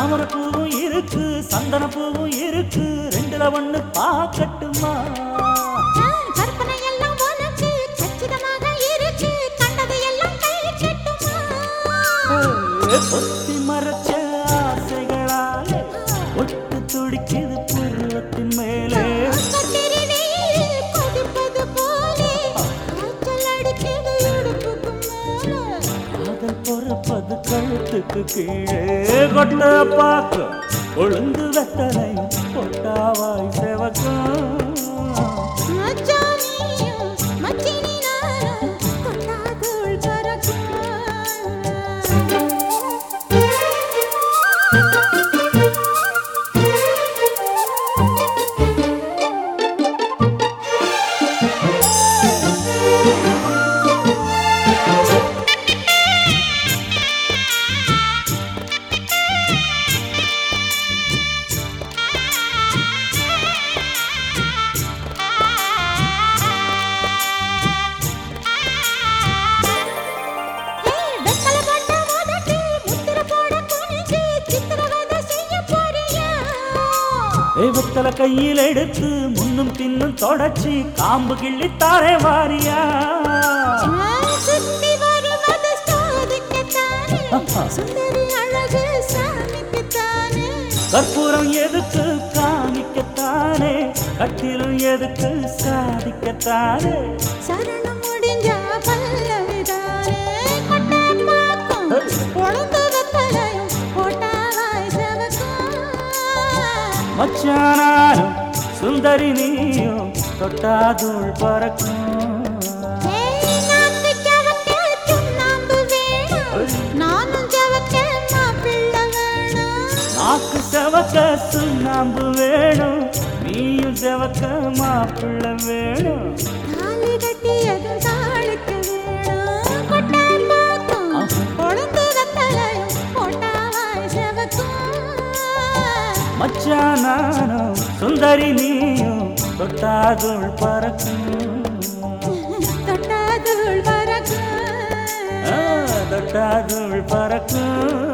தாமரை பூவும் இருக்கு சந்தன பூவும் இருக்கு ரெண்டுல ஒண்ணு பார்க்கட்டுமா கற்பனை எல்லாம் உனக்கு கச்சிதமாக இருக்கு கண்டது எல்லாம் கை கட்டுமா ஒத்தி மறைச்ச ஆசைகளாலே ஒட்டு துடிக்குது பருவத்தின் மேலே கத்திரி வெயில் கொதிப்பது போலே காய்ச்சல் அடிக்குது இடுப்புக்கு மேலே காதல் பொறப்பது கழுத்துக்கு கீழே கொட்ட பார்க்க ஒழுங்கு வெத்தலையும் பொட்டாவாய் செவக்கும் மச்சானியும் மச்சினி நானும் தொட்டாதுள் பறக்கும் ஏய், வெத்தலை போட்ட உதட்டில் முத்திரை போட குனிஞ்சு சித்திரவதை செய்ய போறியா? ஏய், வெத்தலை கையில் எடுத்து முன்னும் பின்னும் தொடச்சி காம்பு கிள்ளி தாரே வாரியா நான் சுத்தி வருவது சோதிக்கத்தானே, சுந்தரி அழகு சாமிக்குத்தானே. கற்பூரம் எதுக்கு காமிக்கத்தானே கட்டிலும் எதுக்கு சாதிக்கத்தானே சரணம் முடிஞ்சா பல்லவிதானே. கொட்டாப்பாக்கும் கொழுந்து வெத்தலையும் போட்டாவாய் செவக்கும். மச்சானாரும் சுந்தரி நீயும் தொட்டாதுள் பறக்கும் ஏய், நாக்கு சவக்க சுண்ணாம்பு வேணும். நானும் சவக்க மாப்பிள்ளை வேணும். நாக்கு செவக்க சுண்ணாம்பு வேணும் நீயும் செவக்க மாப்பிள்ளை வேணும் தாலி கட்டியதும் தாளுக்கு வேணும். கொட்டாப்பாக்கும் கொழுந்து வெத்தலையும் போட்டாவாய் செவக்கும். மச்சானாரும் சுந்தரி நீயும் தொட்டாதுள் பறக்கும் தொட்டாதுள் பறக்கும் ஆ, தொட்டாதுள் பறக்கும்